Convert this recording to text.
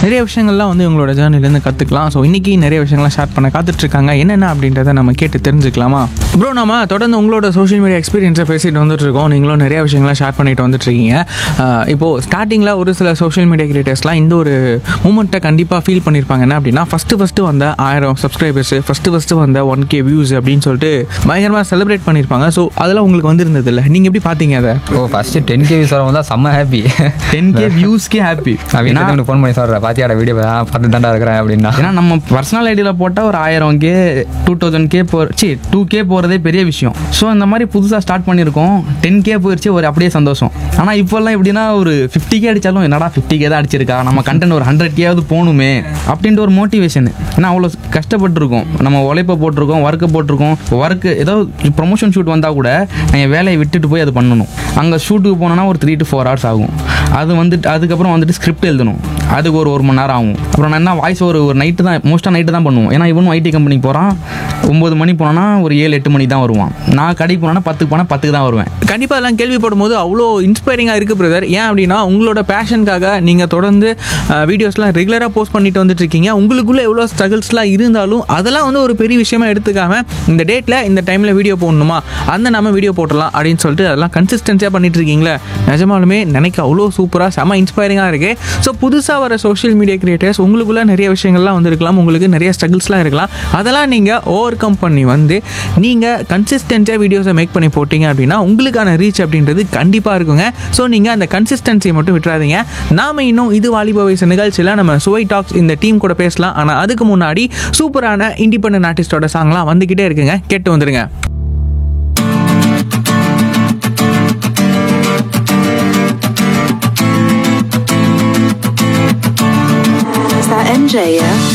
நிறைய விஷயங்கள்லாம் வந்து இவங்களோட ஜேர்னிலேருந்து கற்றுக்கலாம் ஸோ இன்றைக்கி நிறைய விஷயங்கள்லாம் ஷேர் பண்ண காத்துட்ருக்காங்க என்னென்ன அப்படின்றத நம்ம கேட்டு தெரிஞ்சுக்கலாமா ப்ரோ நம்ம தொடர்ந்து உங்களோட சோஷியல் மீடியா எக்ஸ்பீரியன்ஸை பேசிட்டு வந்துட்டு இருக்கோம் நீங்களும் நிறைய விஷயங்கள்லாம் ஷேர் பண்ணிட்டு வந்துட்டு இருக்கீங்க ஆஹ் இப்போது ஸ்டார்டிங்கில் ஒரு சில சோஷியல் மீடியா கிரியேட்டர்ஸ்லாம் இந்த ஒரு மூமெண்ட்டை கண்டிப்பாக ஃபீல் பண்ணியிருப்பாங்க என்ன அப்படின்னா ஃபஸ்ட்டு ஃபஸ்ட்டு வந்த ஆயிரம் சப்ஸ்கிரைபர்ஸ் ஃபஸ்ட்டு ஃபஸ்ட்டு வந்த ஒன் கே வியூஸ் அப்படின்னு சொல்லிட்டு பயங்கரமாக செலிப்ரேட் பண்ணியிருப்பாங்க ஸோ அதெல்லாம் உங்களுக்கு வந்திருந்தது இல்லை நீங்கள் எப்படி பார்த்தீங்க அதை ஓ ஃபஸ்ட்டு டென் கே வியூஸ் வரவங்க தான் செம்ம ஹாப்பி டென் கே வியூஸ்க்கே ஹாப்பி நான் வீட்டில் ஃபோன் பண்ணி சொல்கிறேன் பாத்தியாட வீடியோ பார்த்து தாண்டா இருக்கிறேன் அப்படின்னா ஏன்னா நம்ம பர்சனல் ஐடியில் போட்டால் ஒரு ஆயிரம் கே டூ தௌசண்ட் கே போ சி டூ கே போகிறதே பெரிய விஷயம் ஸோ இந்த மாதிரி புதுசாக ஸ்டார்ட் பண்ணியிருக்கோம் டென் கே போயிடுச்சு ஒரு அப்படியே சந்தோஷம் ஆனால் இப்போல்லாம் எப்படின்னா ஒரு ஃபிஃப்டி கே அடித்தாலும் என்னடா ஃபிஃப்டி கே தான் அடிச்சிருக்கா நம்ம கண்டென்ட் ஒரு ஹண்ட்ரட் கேவது போகணுமே அப்படின்ட்டு ஒரு மோட்டிவேஷன் ஏன்னா அவ்வளோ கஷ்டப்பட்டிருக்கோம் நம்ம உழைப்பை போட்டிருக்கோம் ஒர்க்கை போட்டிருக்கோம் ஒர்க்கு ஏதோ ப்ரொமோஷன் ஷூட் வந்தால் கூட நான் என் வேலையை விட்டுட்டு போய் அது பண்ணணும் அங்கே ஷூட்டுக்கு போனோன்னா ஒரு த்ரீ டு ஃபோர் ஹவர்ஸ் ஆகும் அது வந்துட்டு அதுக்கப்புறம் வந்துட்டு ஸ்கிரிப்ட் எழுதணும் அதுக்கு ஒரு ஒரு மணி நேரம் ஆகும் அப்புறம் நான் என்ன வாய்ஸ் ஒரு ஒரு நைட்டு தான் மோஸ்ட்டாக நைட்டு தான் பண்ணுவோம் ஏன்னா இவனும் ஐடி கம்பெனிக்கு போகிறான் ஒம்பது மணி போனோன்னா ஒரு ஏழு எட்டு மணி தான் வருவான் நான் கடைக்கு போனேன்னா பத்துக்கு போனால் பத்துக்கு தான் வருவேன் கண்டிப்பாக அதெல்லாம் கேள்விப்படும் போது அவ்வளோ இன்ஸ்பைரிங்காக இருக்குது பிரதர் ஏன் அப்படின்னா உங்களோட பேஷனுக்காக நீங்கள் தொடர்ந்து வீடியோஸ்லாம் ரெகுலராக போஸ்ட் பண்ணிட்டு வந்துட்டு இருக்கீங்க உங்களுக்குள்ள எவ்வளோ ஸ்ட்ரகிள்ஸ்லாம் இருந்தாலும் அதெல்லாம் வந்து ஒரு பெரிய விஷயமா எடுத்துக்காம இந்த டேட்டில் இந்த டைமில் வீடியோ போடணுமா அந்த நம்ம வீடியோ போட்டுடலாம் அப்படின்னு சொல்லிட்டு அதெல்லாம் கன்சிஸ்டன்சியாக பண்ணிட்டு இருக்கீங்களே நிஜமாலுமே நினைக்க அவ்வளோ சூப்பராக செம இன்ஸ்பைரிங்காக இருக்குது ஸோ புதுசாக வர சோஷியல் மீடியா கிரியேட்டர்ஸ் உங்களுக்குள்ள நிறைய விஷயங்கள்லாம் வந்துருக்கலாம் உங்களுக்கு நிறைய ஸ்ட்ரகிள்ஸ்லாம் இருக்கலாம் அதெல்லாம் நீங்கள் ஓவர் கம் பண்ணி வந்து நீங்கள் கன்சிஸ்டன்ஸாக வீடியோஸை மேக் பண்ணி போட்டீங்க அப்படின்னா உங்களுக்கான ரீச் அப்படின்றது கண்டிப்பாக இருக்குங்க ஸோ நீங்கள் அந்த கன்சிஸ்டன்சியை மட்டும் விட்டுறாதீங்க நாம இன்னும் இது வாலிப வயசு நிகழ்ச்சியில் நம்ம சுவை டாக்ஸ் இந்த டீம் கூட பேசலாம் ஆனால் அதுக்கு முன்னாடி சூப்பரான இண்டிபெண்டன்ட் ஆர்டிஸ்டோட சாங்லாம் வந்துக்கிட்டே இருக்குங்க கேட்டு வந்துருங்க Is that MJ, yeah?